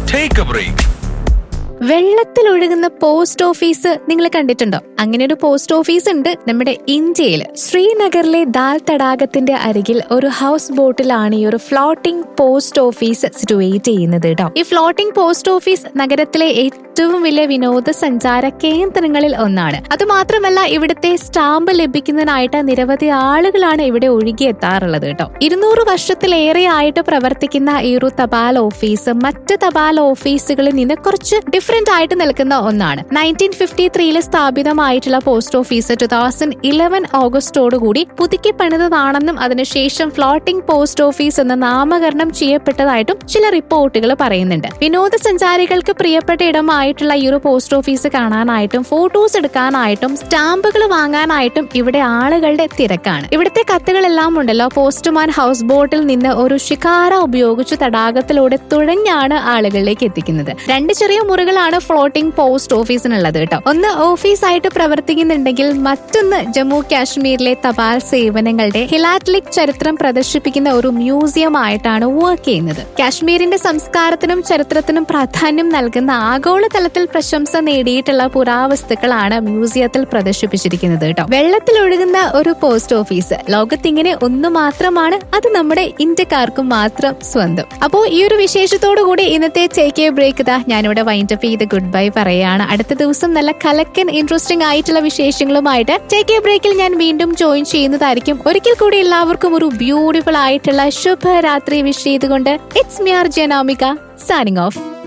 Take a break. വെള്ളത്തിൽ ഒഴുകുന്ന post office നിങ്ങൾ കണ്ടിട്ടുണ്ടോ അങ്ങനെ ഒരു പോസ്റ്റ് ഓഫീസ് ഉണ്ട് നമ്മുടെ ഇന്ത്യയിൽ ശ്രീനഗറിലെ ദാൽ തടാകത്തിന്റെ അരികിൽ ഒരു ഹൗസ് ബോട്ടിലാണ് ഈ ഒരു ഫ്ലോട്ടിംഗ് പോസ്റ്റ് ഓഫീസ് സിറ്റുവേറ്റ് ചെയ്യുന്നത് കേട്ടോ ഈ ഫ്ലോട്ടിംഗ് പോസ്റ്റ് ഓഫീസ് നഗരത്തിലെ ഏറ്റവും വലിയ വിനോദസഞ്ചാര കേന്ദ്രങ്ങളിൽ ഒന്നാണ് അതുമാത്രമല്ല ഇവിടുത്തെ സ്റ്റാമ്പ് ലഭിക്കുന്നതിനായിട്ട് നിരവധി ആളുകളാണ് ഇവിടെ ഒഴുകിയെത്താറുള്ളത് കേട്ടോ ഇരുന്നൂറ് വർഷത്തിലേറെ ആയിട്ട് പ്രവർത്തിക്കുന്ന ഈ ഒരു തപാൽ ഓഫീസ് മറ്റ് തപാൽ ഓഫീസുകളിൽ നിന്ന് കുറച്ച് ഡിഫറെന്റ് ആയിട്ട് നിൽക്കുന്ന ഒന്നാണ് നയൻറ്റീൻ ഫിഫ്റ്റി ത്രീയില് സ്ഥാപിതമായിട്ടുള്ള post office two thousand eleven ഓഗസ്റ്റോടുകൂടി പുതുക്കി പണിതതാണെന്നും അതിനുശേഷം ഫ്ലോട്ടിംഗ് പോസ്റ്റ് ഓഫീസ് എന്ന നാമകരണം ചെയ്യപ്പെട്ടതായിട്ടും ചില റിപ്പോർട്ടുകൾ പറയുന്നുണ്ട് വിനോദസഞ്ചാരികൾക്ക് പ്രിയപ്പെട്ട ഇടമായിട്ടുള്ള ഈ ഒരു പോസ്റ്റ് ഓഫീസ് കാണാനായിട്ടും ഫോട്ടോസ് എടുക്കാനായിട്ടും സ്റ്റാമ്പുകൾ വാങ്ങാനായിട്ടും ഇവിടെ ആളുകളുടെ തിരക്കാണ് ഇവിടുത്തെ കത്തുകളെല്ലാം ഉണ്ടല്ലോ പോസ്റ്റ്മാൻ ഹൗസ് ബോട്ടിൽ നിന്ന് ഒരു ഷിക്കാര ഉപയോഗിച്ച് തടാകത്തിലൂടെ തുഴഞ്ഞാണ് ആളുകളിലേക്ക് എത്തിക്കുന്നത് രണ്ട് ചെറിയ മുറികളാണ് ഫ്ലോട്ടിംഗ് പോസ്റ്റ് ഓഫീസിനുള്ളത് കേട്ടോ ഒന്ന് ഓഫീസായിട്ട് പ്രവർത്തിക്കുന്നുണ്ടെങ്കിൽ മറ്റൊന്ന് ജമ്മു കാശ്മീരിലെ തപാൽ സേവനങ്ങളുടെ ഹിലാറ്റ്ലിക് ചരിത്രം പ്രദർശിപ്പിക്കുന്ന ഒരു മ്യൂസിയം ആയിട്ടാണ് വർക്ക് ചെയ്യുന്നത് കാശ്മീരിന്റെ സംസ്കാരത്തിനും ചരിത്രത്തിനും പ്രാധാന്യം നൽകുന്ന ആഗോളതലത്തിൽ പ്രശംസ നേടിയിട്ടുള്ള പുരാവസ്തുക്കളാണ് മ്യൂസിയത്തിൽ പ്രദർശിപ്പിച്ചിരിക്കുന്നത് കേട്ടോ വെള്ളത്തിൽ ഒഴുകുന്ന ഒരു പോസ്റ്റ് ഓഫീസ് ലോകത്തിങ്ങനെ ഒന്ന് മാത്രമാണ് അത് നമ്മുടെ ഇന്ത്യക്കാർക്ക് മാത്രം സ്വന്തം അപ്പോ ഈ ഒരു വിശേഷത്തോടു കൂടി ഇന്നത്തെ ടേക്ക് എ ബ്രേക്ക് ഇതാ ഞാനിവിടെ വൈൻഡപ്പ് ചെയ്ത് ഗുഡ് ബൈ പറയാണ് അടുത്ത ദിവസം നല്ല കലക്കൻ ഇൻട്രസ്റ്റിംഗ് ആയിട്ടുള്ള വിശേഷങ്ങളുമായിട്ട് ടേക്ക് എ ബ്രേക്കിൽ ഞാൻ വീണ്ടും ജോയിൻ ചെയ്യുന്നതായിരിക്കും ഒരിക്കൽ കൂടി എല്ലാവർക്കും ഒരു ബ്യൂട്ടിഫുൾ ആയിട്ടുള്ള ശുഭരാത്രി വിഷ് ചെയ്തുകൊണ്ട് ഇറ്റ്സ് മിയർ ജനാമിക സാനിങ് ഓഫ്